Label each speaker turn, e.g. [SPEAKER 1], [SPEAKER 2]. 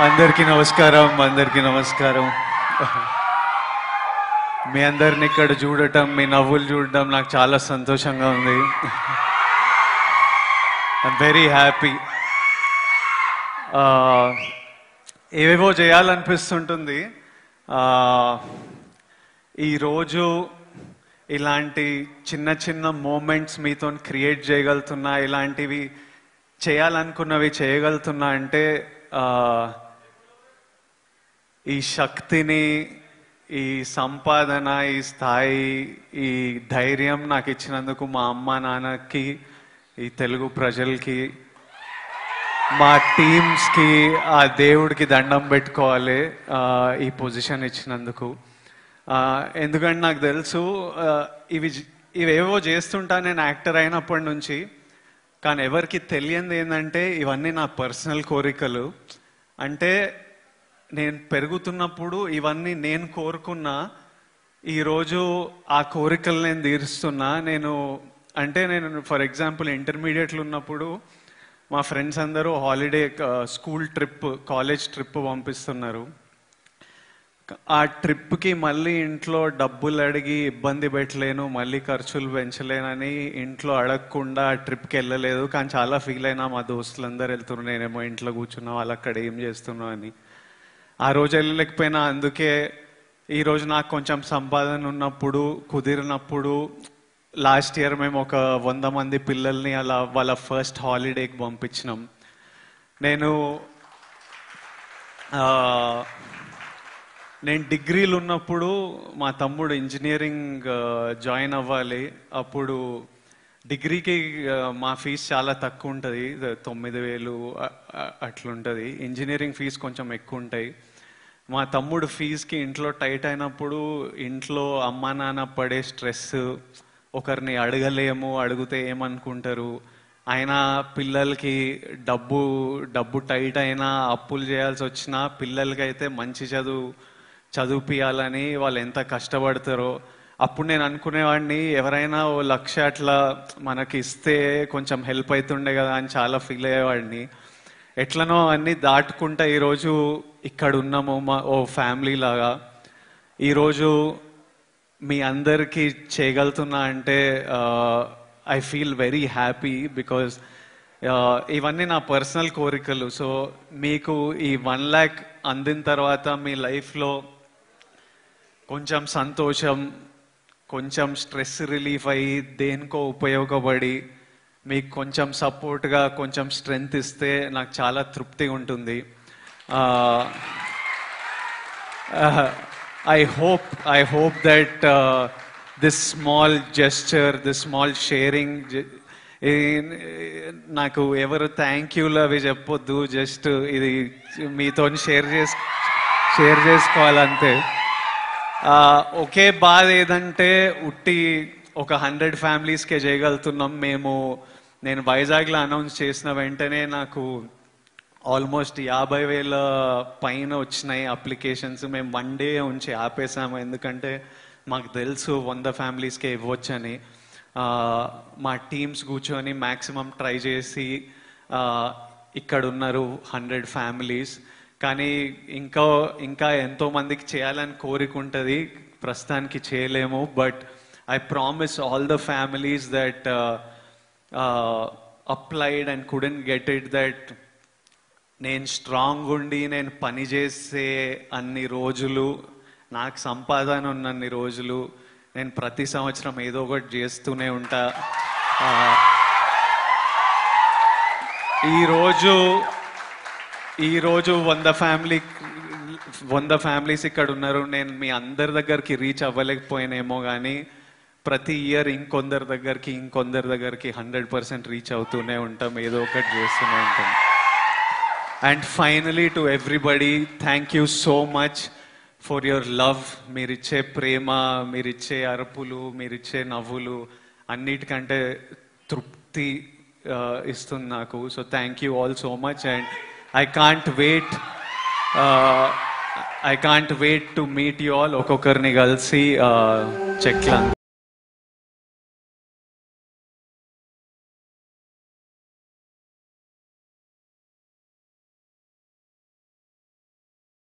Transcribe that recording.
[SPEAKER 1] అందరికీ నమస్కారం అందరికీ నమస్కారం మీ అందరిని ఇక్కడ చూడటం మీ నవ్వులు చూడటం నాకు చాలా సంతోషంగా ఉంది ఐమ్ వెరీ హ్యాపీ ఏవేవో చేయాలనిపిస్తుంటుంది ఆ, ఈరోజు ఇలాంటి చిన్న చిన్న మూమెంట్స్ మీతో క్రియేట్ చేయగలుగుతున్నా ఇలాంటివి చేయాలనుకున్నవి చేయగలుగుతున్నా అంటే ఆ, ఈ శక్తిని ఈ సంపాదన ఈ స్థాయి ఈ ధైర్యం నాకు ఇచ్చినందుకు మా అమ్మ నాన్నకి ఈ తెలుగు ప్రజలకి మా టీమ్స్కి ఆ దేవుడికి దండం పెట్టుకోవాలి ఆ, ఈ పొజిషన్ ఇచ్చినందుకు ఆ, ఎందుకంటే నాకు తెలుసు ఆ, ఇవి జ- ఇవేవో చేస్తుంటా నేను యాక్టర్ అయినప్పటి నుంచి కానీ ఎవరికి తెలియంది ఏంటంటే ఇవన్నీ నా పర్సనల్ కోరికలు అంటే నేను పెరుగుతున్నప్పుడు ఇవన్నీ నేను కోరుకున్నా ఈరోజు ఆ కోరికలు నేను తీరుస్తున్నా నేను అంటే నేను ఫర్ ఎగ్జాంపుల్ ఇంటర్మీడియట్లో ఉన్నప్పుడు మా ఫ్రెండ్స్ అందరూ holiday school trip college trip పంపిస్తున్నారు ఆ ట్రిప్కి మళ్ళీ ఇంట్లో డబ్బులు అడిగి ఇబ్బంది పెట్టలేను మళ్ళీ ఖర్చులు పెంచలేనని ఇంట్లో అడగకుండా ఆ ట్రిప్కి వెళ్ళలేదు కానీ చాలా ఫీల్ అయినా మా దోస్తులందరూ వెళ్తున్నారు నేనేమో ఇంట్లో కూర్చున్నా వాళ్ళు అక్కడ ఏం చేస్తున్నా అని ఆ రోజు వెళ్ళలేకపోయినా అందుకే ఈ రోజు నాకు కొంచెం సంపాదన ఉన్నప్పుడు కుదిరినప్పుడు లాస్ట్ ఇయర్ మేము ఒక వంద మంది పిల్లల్ని అలా వాళ్ళ ఫస్ట్ హాలిడేకి పంపించినాం నేను ఆ, నేను డిగ్రీలు ఉన్నప్పుడు మా తమ్ముడు ఇంజనీరింగ్ జాయిన్ అవ్వాలి అప్పుడు డిగ్రీకి ఆ, మా ఫీజు చాలా తక్కువ ఉంటుంది తొమ్మిది వేలు అ- అ- అట్లుంటుంది ఇంజనీరింగ్ ఫీజు కొంచెం ఎక్కువ ఉంటాయి మా తమ్ముడు ఫీజుకి ఇంట్లో టైట్ అయినప్పుడు ఇంట్లో అమ్మా నాన్న పడే స్ట్రెస్ ఒకరిని అడగలేము అడిగితే ఏమనుకుంటారు అయినా పిల్లలకి డబ్బు డబ్బు టైట్ అయినా అప్పులు చేయాల్సి వచ్చినా పిల్లలకైతే మంచి చదువు చదివిపియాలని వాళ్ళు ఎంత కష్టపడతారో అప్పుడు నేను అనుకునేవాడిని ఎవరైనా ఓ లక్ష అట్లా మనకి ఇస్తే కొంచెం హెల్ప్ అవుతుండే కదా అని చాలా ఫీల్ అయ్యేవాడిని ఎట్లనో అన్ని దాటుకుంటా ఈరోజు ఇక్కడ ఉన్నాము మా ఓ ఫ్యామిలీ లాగా ఈరోజు మీ అందరికీ చేయగలుగుతున్నా అంటే I feel very happy because ఇవన్నీ నా పర్సనల్ కోరికలు సో మీకు ఈ వన్ ల్యాక్ అందిన తర్వాత మీ లైఫ్లో కొంచెం సంతోషం కొంచెం స్ట్రెస్ రిలీఫ్ అయ్యి దేనికో ఉపయోగపడి మీకు కొంచెం సపోర్ట్గా కొంచెం స్ట్రెంగ్త్ ఇస్తే నాకు చాలా తృప్తిగా ఉంటుంది I hope I hope that this small gesture this small sharing నాకు ఎవరు థ్యాంక్ యూలు అవి చెప్పొద్దు జస్ట్ ఇది మీతో షేర్ చేసు షేర్ చేసుకోవాలంతే ఆ, ఒకే బాధ ఏదంటే ఉట్టి ఒక హండ్రెడ్ ఫ్యామిలీస్కే చేయగలుగుతున్నాం మేము నేను వైజాగ్లో అనౌన్స్ చేసిన వెంటనే నాకు ఆల్మోస్ట్ యాభై వేల పైన వచ్చినాయి అప్లికేషన్స్ మేము వన్ డే ఉంచి ఆపేసాము ఎందుకంటే మాకు తెలుసు వంద ఫ్యామిలీస్కే ఇవ్వచ్చని ఆ, మా టీమ్స్ కూర్చొని మ్యాక్సిమం ట్రై చేసి ఆ, ఇక్కడ ఉన్నారు హండ్రెడ్ ఫ్యామిలీస్ కానీ ఇంకా ఇంకా ఎంతో మందికి చేయాలని కోరిక ఉంటుంది ప్రస్తుతానికి చేయలేము but I promise all the families that applied and couldn't get it that నేను స్ట్రాంగ్ ఉండి నేను పని చేసే అన్ని రోజులు నాకు సంపాదన ఉన్నన్ని రోజులు నేను ప్రతి సంవత్సరం ఏదో ఒకటి చేస్తూనే ఉంటా ఆ, ఈరోజు ఈరోజు వంద ఫ్యామిలీ వంద ఫ్యామిలీస్ ఇక్కడ ఉన్నారు నేను మీ అందరి దగ్గరికి రీచ్ అవ్వలేకపోయానేమో కానీ ప్రతి ఇయర్ ఇంకొందరి దగ్గరికి ఇంకొందరి దగ్గరికి హండ్రెడ్ పర్సెంట్ రీచ్ అవుతూనే ఉంటాం ఏదో ఒకటి చేస్తూనే ఉంటాం and finally to everybody thank you so much for your love మీరిచ్చే ప్రేమ మీరిచ్చే అరుపులు మీరిచ్చే నవ్వులు అన్నిటికంటే తృప్తి ఆ, ఇస్తుంది నాకు so thank you all so much and I can't wait I can't wait to meet you all ఒక్కొక్కరిని కలిసి చెక్లను